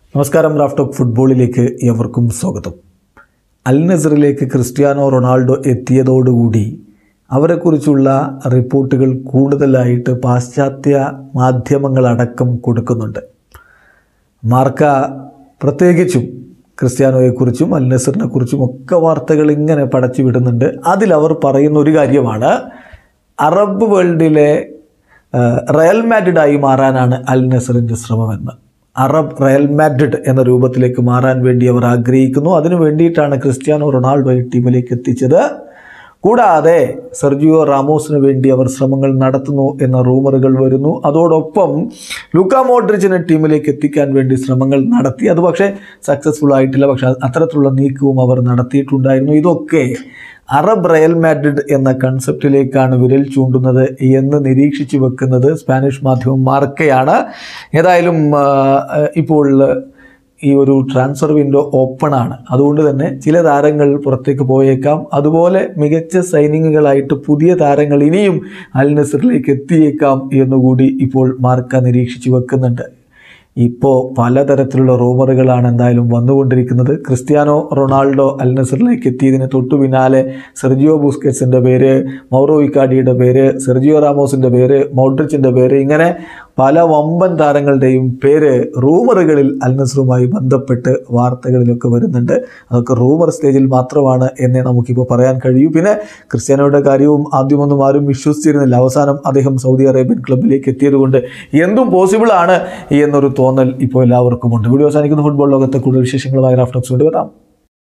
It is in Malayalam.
നമസ്കാരം റാഫ്റ്റോക്ക് ഫുട്ബോളിലേക്ക് എവർക്കും സ്വാഗതം അൽ നസറിലേക്ക് ക്രിസ്ത്യാനോ റൊണാൾഡോ എത്തിയതോടുകൂടി അവരെക്കുറിച്ചുള്ള റിപ്പോർട്ടുകൾ കൂടുതലായിട്ട് പാശ്ചാത്യ മാധ്യമങ്ങളടക്കം കൊടുക്കുന്നുണ്ട് മാർക്ക പ്രത്യേകിച്ചും ക്രിസ്ത്യാനോയെക്കുറിച്ചും അൽ നസറിനെ കുറിച്ചും ഒക്കെ വാർത്തകൾ ഇങ്ങനെ പടച്ചു വിടുന്നുണ്ട് അതിലവർ പറയുന്ന ഒരു കാര്യമാണ് അറബ് വേൾഡിലെ ആ, റയൽ മാഡ്രിഡായി മാറാനാണ് അൽ നസറിൻ്റെ ശ്രമമെന്ന് അറബ് റയൽ മാഡ്രിഡ് എന്ന രൂപത്തിലേക്ക് മാറാൻ വേണ്ടി അവർ ആഗ്രഹിക്കുന്നു അതിനു വേണ്ടിയിട്ടാണ് ക്രിസ്ത്യാനോ റൊണാൾഡോ ഈ ടീമിലേക്ക് എത്തിച്ചത് കൂടാതെ സെർജിയോ റാമോസിന് വേണ്ടി അവർ ശ്രമങ്ങൾ നടത്തുന്നു എന്ന റൂമറുകൾ വരുന്നു അതോടൊപ്പം ലൂക്ക മോഡ്രിച്ചിനെ ടീമിലേക്ക് എത്തിക്കാൻ വേണ്ടി ശ്രമങ്ങൾ നടത്തി അത് പക്ഷേ സക്സസ്ഫുൾ ആയിട്ടില്ല പക്ഷേ അത്തരത്തിലുള്ള നീക്കവും അവർ നടത്തിയിട്ടുണ്ടായിരുന്നു ഇതൊക്കെ അറബ് റയൽ മാഡ്രിഡ് എന്ന കൺസെപ്റ്റിലേക്കാണ് വിരൽ ചൂണ്ടുന്നത് എന്ന് നിരീക്ഷിച്ചു വെക്കുന്നത് സ്പാനിഷ് മാധ്യമം മാർക്കയാണ് ഏതായാലും ആ, ഇപ്പോൾ ഈ ഒരു ട്രാൻസ്ഫർ വിൻഡോ ഓപ്പൺ ആണ് അതുകൊണ്ട് തന്നെ ചില താരങ്ങൾ പുറത്തേക്ക് പോയേക്കാം അതുപോലെ മികച്ച സൈനിങ്ങുകളായിട്ട് പുതിയ താരങ്ങൾ ഇനിയും അൽ നസറിലേക്ക് എത്തിയേക്കാം എന്നുകൂടി ഇപ്പോൾ മാർക്ക നിരീക്ഷിച്ചു വെക്കുന്നുണ്ട് ഇപ്പോൾ പലതരത്തിലുള്ള റൂമറുകളാണ് എന്തായാലും വന്നുകൊണ്ടിരിക്കുന്നത് ക്രിസ്ത്യാനോ റൊണാൾഡോ അൽ നസറിലേക്ക് എത്തിയതിന് തൊട്ടു പിന്നാലെ സെർജിയോ ബുസ്കറ്റ്സിൻ്റെ പേര് മൗറോ ഇക്കാഡിയുടെ പേര് സെർജിയോ റാമോസിൻ്റെ പേര് മൗഡ്രിച്ചിൻ്റെ പേര് ഇങ്ങനെ പല വമ്പൻ താരങ്ങളുടെയും പേര് റൂമറുകളിൽ അൽ നസറുമായി ബന്ധപ്പെട്ട് വാർത്തകളിലൊക്കെ വരുന്നുണ്ട് അതൊക്കെ റൂമർ സ്റ്റേജിൽ മാത്രമാണ് എന്നേ നമുക്കിപ്പോൾ പറയാൻ കഴിയൂ പിന്നെ ക്രിസ്ത്യാനോയുടെ കാര്യവും ആദ്യമൊന്നും ആരും വിശ്വസിച്ചിരുന്നില്ല അവസാനം അദ്ദേഹം സൗദി അറേബ്യൻ ക്ലബിലേക്ക് എത്തിയതുകൊണ്ട് എന്തും പോസിബിൾ ആണ് എന്നൊരു തോന്നൽ ഇപ്പോൾ എല്ലാവർക്കും ഉണ്ട് വീഡിയോ അവസാനിക്കുന്ന ഫുട്ബോൾ ലോകത്തെ കൂടുതൽ വിശേഷങ്ങളുമായി റാഫ്റ്റോക്സ് കൊണ്ടുവരാം